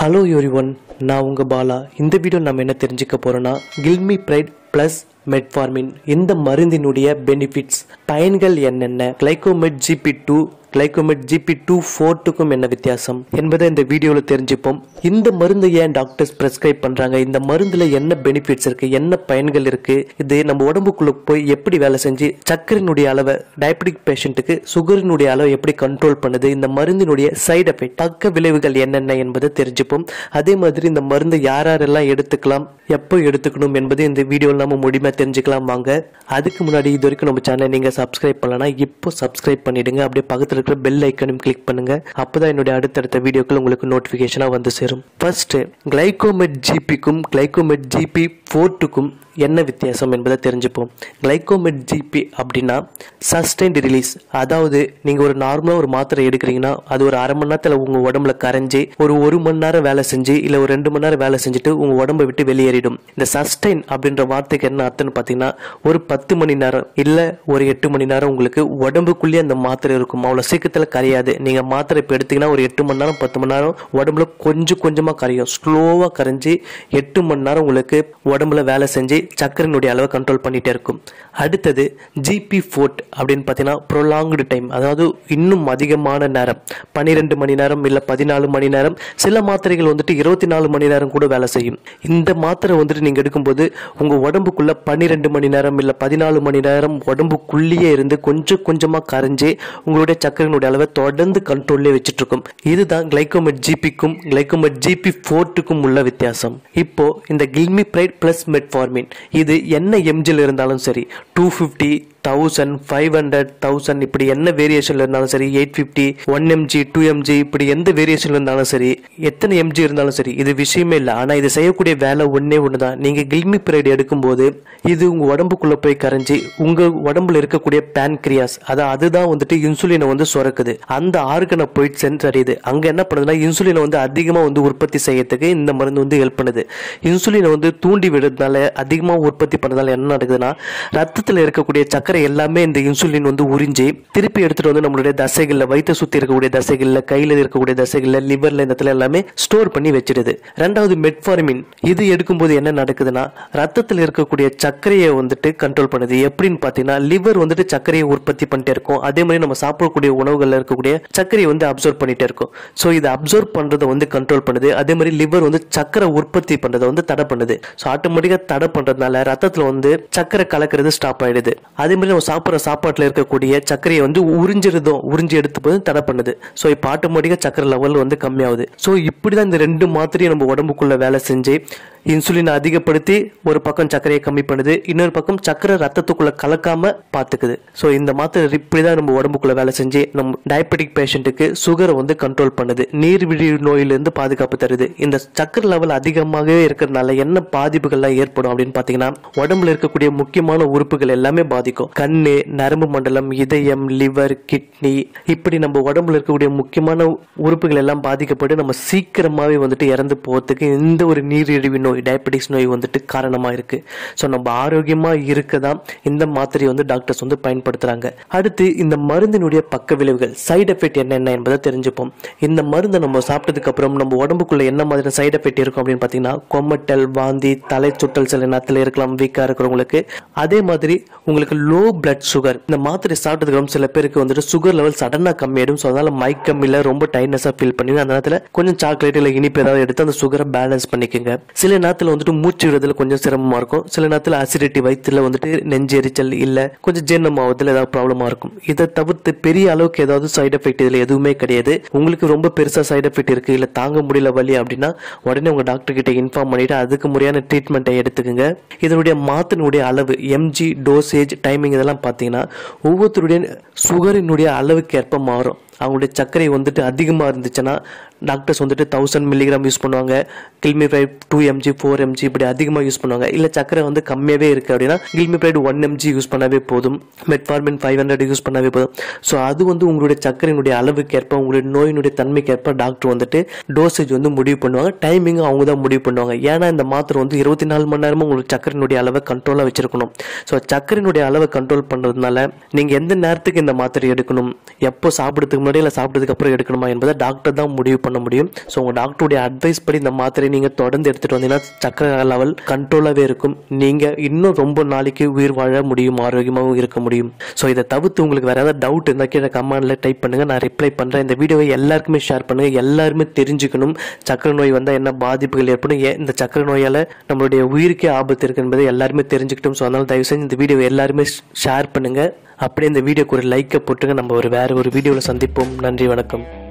hello everyone நான் உங்கள் பாலா இந்த வீடியோ நம்ம என்ன தெரிஞ்சுக்க போகிறோன்னா கில்மி பிரைட் ப்ளஸ் மெட்ஃபார்மின் இந்த மருந்தினுடைய பெனிஃபிட்ஸ் பயன்கள் என்னென்ன Glycomet GP two Glycomet GP two ஃபோர்ட்டுக்கும் என்ன வித்தியாசம் என்பதை இந்த வீடியோவில் தெரிஞ்சுப்போம் இந்த மருந்து ஏன் டாக்டர்ஸ் ப்ரெஸ்கிரைப் பண்ணுறாங்க இந்த மருந்தில் என்ன பெனிஃபிட்ஸ் இருக்குது என்ன பயன்கள் இருக்குது இது நம்ம உடம்புக்குள்ளே போய் எப்படி வேலை செஞ்சு சர்க்கரையினுடைய அளவை டயபெட்டிக் பேஷண்ட்டுக்கு சுகரினுடைய அளவை எப்படி கண்ட்ரோல் பண்ணுது இந்த மருந்தினுடைய சைடு எஃபெக்ட் பக்க விளைவுகள் என்னென்ன என்பதை தெரிஞ்சுப்போம் அதே மாதிரி இந்த மருந்து யார் யாரெல்லாம் எடுத்துக்கலாம் எப்போ எடுத்துக்கணும் என்பது இந்த வீடியோவில் நம்ம முழுமையாக தெரிஞ்சுக்கலாம் வாங்க அதுக்கு முன்னாடி இது வரைக்கும் நம்ம சேனலை நீங்கள் சப்ஸ்கிரைப் பண்ணலன்னா இப்போ சப்ஸ்கிரைப் பண்ணிடுங்க அப்படியே பக்கத்தில் இருக்கிற பெல் ஐக்கனும் கிளிக் பண்ணுங்க அப்பதான் என்னுடைய அடுத்தடுத்த வீடியோக்கள் உங்களுக்கு நோட்டிஃபிகேஷனாக வந்து சேரும் ஃபர்ஸ்ட் கிளைகோமெட் ஜிபிக்கும் கிளைகோமெட் ஜிபி ஃபோர்ட்டுக்கும் என்ன வித்தியாசம் என்பதை தெரிஞ்சுப்போம் கிளைகோமெட் ஜிபி அப்படின்னா சஸ்டைன்டு ரிலீஸ் அதாவது நீங்கள் ஒரு நார்மலாக ஒரு மாத்திரை எடுக்கிறீங்கன்னா அது ஒரு அரை மணி நேரத்தில் உங்கள் உடம்புல கரைஞ்சி ஒரு ஒரு மணி நேரம் வேலை செஞ்சு இல்லை ஒரு ரெண்டு மணி நேரம் வேலை செஞ்சுட்டு உங்கள் உடம்பை விட்டு வெளியேறிடும் இந்த சஸ்டைன் அப்படின்ற வார்த்தைக்கு என்ன அர்த்தம்னு பார்த்தீங்கன்னா ஒரு பத்து மணி நேரம் இல்லை ஒரு எட்டு மணி நேரம் உங்களுக்கு உடம்புக்குள்ளேயே அந்த மாத்திரை இருக்கும் அவ்வளோ சீக்கிரத்தில் கரையாது நீங்கள் மாத்திரை இப்போ எடுத்தீங்கன்னா ஒரு எட்டு மணி நேரம் பத்து மணி நேரம் உடம்புல கொஞ்சம் கொஞ்சமாக கரையும் ஸ்லோவாக கரைஞ்சி எட்டு மணி நேரம் உங்களுக்கு உடம்புல வேலை செஞ்சு சர்க்கரையினுடைய அளவை கண்ட்ரோல் பண்ணிட்டே இருக்கும் அடுத்தது ஜிபி ஃபோர்ட் அப்படின்னு பார்த்தீங்கன்னா ப்ரொலாங்டு டைம் அதாவது இன்னும் அதிகமான நேரம் பன்னிரெண்டு மணி நேரம் இல்லை பதினாலு மணி நேரம் சில மாத்திரைகள் வந்துட்டு இருபத்தி நாலு மணி நேரம் கூட வேலை செய்யும் இந்த மாத்திரை வந்துட்டு நீங்கள் எடுக்கும்போது உங்கள் உடம்புக்குள்ள பன்னிரெண்டு மணி நேரம் இல்லை பதினாலு மணி நேரம் உடம்புக்குள்ளேயே இருந்து கொஞ்சம் கொஞ்சமாக கரைஞ்சு உங்களுடைய சர்க்கரையினுடைய அளவை தொடர்ந்து கண்ட்ரோல்லே வச்சுட்டு இருக்கும் இதுதான் கிளைகோமெட் ஜிபிக்கும் கிளைகோமெட் ஜிபி ஃபோர்ட்டுக்கும் உள்ள வித்தியாசம் இப்போ இந்த கில்மி பிரைட் பிளஸ் மெட்ஃபார்மின் இது என்ன எம்ஜில் இருந்தாலும் சரி two fifty thousand five hundred thousand இப்படி என்ன வேரியேஷன்ல இருந்தாலும் சரி eight fifty one mg two mg இப்படி எந்த வேரியேஷன்ல இருந்தாலும் சரி எத்தனை எம்ஜி இருந்தாலும் சரி இது விஷயமே இல்லை ஆனால் இது செய்யக்கூடிய வேலை ஒன்றே ஒன்று தான் நீங்கள் கில்மி பிரைட் எடுக்கும்போது இது உங்கள் உடம்புக்குள்ளே போய் கரைஞ்சி உங்கள் உடம்புல இருக்கக்கூடிய பேன்கிரியாஸ் அதான் அதுதான் வந்துட்டு இன்சுலினை வந்து சுரக்குது அந்த ஆர்கனை போயிட்டு சென்றடையுது அங்கே என்ன பண்ணுதுன்னா இன்சுலினை வந்து அதிகமாக வந்து உற்பத்தி செய்யறதுக்கு இந்த மருந்து வந்து ஹெல்ப் பண்ணுது இன்சுலினை வந்து தூண்டி விடுறதுனால அதிகமாக உற்பத்தி பண்ணதால என்ன நடக்குதுன்னா ரத்தத்தில் இருக்கக்கூடிய சக்கரை சர்க்கரை எல்லாமே இந்த இன்சுலின் வந்து உறிஞ்சி திருப்பி எடுத்துட்டு வந்து நம்மளுடைய தசைகள்ல வயிற்று சுத்தி இருக்கக்கூடிய தசைகள்ல கையில இருக்கக்கூடிய தசைகள்ல லிவர்ல இந்த இடத்துல எல்லாமே ஸ்டோர் பண்ணி வச்சிடுது ரெண்டாவது மெட்ஃபார்மின் இது எடுக்கும்போது என்ன நடக்குதுன்னா ரத்தத்தில் இருக்கக்கூடிய சர்க்கரையை வந்துட்டு கண்ட்ரோல் பண்ணுது எப்படின்னு பாத்தீங்கன்னா லிவர் வந்துட்டு சர்க்கரையை உற்பத்தி பண்ணிட்டே இருக்கும் அதே மாதிரி நம்ம சாப்பிடக்கூடிய உணவுகள்ல இருக்கக்கூடிய சர்க்கரையை வந்து அப்சர்வ் பண்ணிட்டே இருக்கும் ஸோ இதை அப்சர்வ் பண்றதை வந்து கண்ட்ரோல் பண்ணுது அதே மாதிரி லிவர் வந்து சர்க்கரை உற்பத்தி பண்றதை வந்து தடை பண்ணுது ஸோ ஆட்டோமேட்டிக்கா தடை பண்றதுனால ரத்தத்துல வந்து சர்க்கரை கலக்கிறது ஸ்டாப் ஆயிடுது அதே மாதிரி நம்ம சாப்பிட்ற சாப்பாட்டில் இருக்கக்கூடிய சர்க்கரையை வந்து உறிஞ்சிருதோ உறிஞ்சி எடுத்து போது தடை பண்ணுது ஸோ இப்போ ஆட்டோமேட்டிக்காக சர்க்கரை லெவல் வந்து கம்மியாகுது ஸோ இப்படி தான் இந்த ரெண்டு மாத்திரையும் நம்ம உடம்புக்குள்ள வேலை செஞ்சு இன்சுலினை அதிகப்படுத்தி ஒரு பக்கம் சர்க்கரையை கம்மி பண்ணுது இன்னொரு பக்கம் சர்க்கரை ரத்தத்துக்குள்ள கலக்காம பார்த்துக்குது ஸோ இந்த மாத்திரை இப்படி தான் நம்ம உடம்புக்குள்ள வேலை செஞ்சு நம்ம டயபெட்டிக் பேஷண்ட்டுக்கு சுகரை வந்து கண்ட்ரோல் பண்ணுது நீர்விழி நோயிலிருந்து பாதுகாப்பு தருது இந்த சர்க்கரை லெவல் அதிகமாகவே இருக்கிறதுனால என்ன பாதிப்புகள்லாம் ஏற்படும் அப்படின்னு பார்த்தீங்கன்னா உடம்புல இருக்கக்கூடிய முக்கியமான உறுப்புகள் எல்லாமே பாதிக்கும் கண்ணு நரம்பு மண்டலம் இதயம் லிவர் கிட்னி இப்படி நம்ம உடம்புல இருக்கக்கூடிய முக்கியமான உறுப்புகள் எல்லாம் பாதிக்கப்பட்டு நம்ம சீக்கிரமாவே வந்துட்டு இறந்து போகிறதுக்கு இந்த ஒரு நீரிழிவு நோய் டயபெட்டிக்ஸ் நோய் வந்துட்டு காரணமா இருக்கு ஸோ நம்ம ஆரோக்கியமா இருக்க தான் இந்த மாத்திரையை வந்து டாக்டர்ஸ் வந்து பயன்படுத்துறாங்க அடுத்து இந்த மருந்தினுடைய பக்க விளைவுகள் சைடு எஃபெக்ட் என்னென்ன என்பதை தெரிஞ்சுப்போம் இந்த மருந்தை நம்ம சாப்பிட்டதுக்கு அப்புறம் நம்ம உடம்புக்குள்ள என்ன மாதிரி சைடு எஃபெக்ட் இருக்கும் அப்படின்னு பார்த்தீங்கன்னா கொமட்டல் வாந்தி தலை சுட்டல் சில நேரத்தில் இருக்கலாம் வீக்காக இருக்கிறவங்களுக்கு அதே மாதிரி உங்களுக்கு லோ பிளட் சுகர் இந்த மாத்திரை சாப்பிட்டதுக்கு அப்புறம் சில பேருக்கு வந்துட்டு சுகர் லெவல் சடனாக கம்மியாயிடும் ஸோ அதனால மயக்கம் இல்லை ரொம்ப டைட்னஸாக ஃபீல் பண்ணி அந்த நேரத்தில் கொஞ்சம் சாக்லேட் இல்லை இனிப்பு ஏதாவது எடுத்து அந்த சுகரை பேலன்ஸ் பண்ணிக்கோங்க சில நேரத்தில் வந்துட்டு மூச்சு விடுறதுல கொஞ்சம் சிரமமாக இருக்கும் சில நேரத்தில் அசிடிட்டி வயிற்றுல வந்துட்டு நெஞ்சு எரிச்சல் இல்லை கொஞ்சம் ஜீரணம் ஆகுறதுல ஏதாவது ப்ராப்ளமாக இருக்கும் இதை தவிர்த்து பெரிய அளவுக்கு ஏதாவது சைடு எஃபெக்ட் இதில் எதுவுமே கிடையாது உங்களுக்கு ரொம்ப பெருசாக சைடு எஃபெக்ட் இருக்கு இல்லை தாங்க முடியல வலி அப்படின்னா உடனே உங்கள் டாக்டர் கிட்ட இன்ஃபார்ம் பண்ணிட்டு அதுக்கு முறையான ட்ரீட்மெண்ட்டை எடுத்துக்கோங்க இதனுடைய மாத்தினுடைய அளவு எம்ஜி டோசேஜ் டைமிங் இதெல்லாம் பார்த்தீங்கன்னா ஒவ்வொருத்தருடைய சுகரினுடைய அளவுக்கு ஏற்ப மாறும் அவங்களுடைய சர்க்கரை வந்துட்டு அதிகமாக இருந்துச்சுன்னா டாக்டர்ஸ் வந்துட்டு தௌசண்ட் மில்லிகிராம் யூஸ் பண்ணுவாங்க glimepiride two mg four mg இப்படி அதிகமாக யூஸ் பண்ணுவாங்க இல்லை சக்கரை வந்து கம்மியாகவே இருக்குது அப்படின்னா glimepiride one mg use பண்ணாவே போதும் மெட்ஃபார்மின் ஃபைவ் ஹண்ட்ரட் யூஸ் பண்ணாவே போதும் ஸோ அது வந்து உங்களுடைய சர்க்கரையினுடைய அளவுக்கு ஏற்ப உங்களுடைய நோயினுடைய தன்மைக்கு ஏற்ப டாக்டர் வந்துட்டு டோசேஜ் வந்து முடிவு பண்ணுவாங்க டைமிங் அவங்க தான் முடிவு பண்ணுவாங்க ஏன்னா இந்த மாத்திரை வந்து இருபத்தி நாலு மணி நேரமும் உங்களுக்கு சர்க்கரையினுடைய அளவை கண்ட்ரோலாக வச்சிருக்கணும் ஸோ சர்க்கரையினுடைய அளவை கண்ட்ரோல் பண்ணுறதுனால நீங்கள் எந்த நேரத்துக்கு இந்த மாத்திரை எடுக்கணும் எப்போ சாப்பிட்றதுக்கு முன்னாடி இல்லை சாப்பிட்டதுக்கு அப்புறம் எடுக்கணுமா என்பதை டாக்டர் தான் முடிவு பண்ண பண்ண முடியும் ஸோ உங்கள் டாக்டருடைய அட்வைஸ் படி இந்த மாத்திரையை நீங்கள் தொடர்ந்து எடுத்துகிட்டு வந்தீங்கன்னா சக்கரை லெவல் கண்ட்ரோலாகவே இருக்கும் நீங்கள் இன்னும் ரொம்ப நாளைக்கு உயிர் வாழ முடியும் ஆரோக்கியமாகவும் இருக்க முடியும் ஸோ இதை தவிர்த்து உங்களுக்கு வேறு ஏதாவது டவுட் இருந்தால் கீழே கமெண்டில் டைப் பண்ணுங்கள் நான் ரிப்ளை பண்ணுறேன் இந்த வீடியோவை எல்லாருக்குமே ஷேர் பண்ணுங்கள் எல்லாருமே தெரிஞ்சுக்கணும் சக்கரை நோய் வந்தால் என்ன பாதிப்புகள் ஏற்படும் ஏன் இந்த சக்கரை நோயால் நம்மளுடைய உயிருக்கே ஆபத்து இருக்கு என்பதை எல்லாருமே தெரிஞ்சுக்கிட்டோம் ஸோ அதனால் தயவு செஞ்சு இந்த வீடியோவை எல்லாருமே ஷேர் பண்ணுங்கள் அப்படியே இந்த வீடியோக்கு ஒரு லைக்கை போட்டுங்க நம்ம ஒரு வேறு ஒரு வீடியோவில் சந்திப்போம் நன்றி வணக்கம்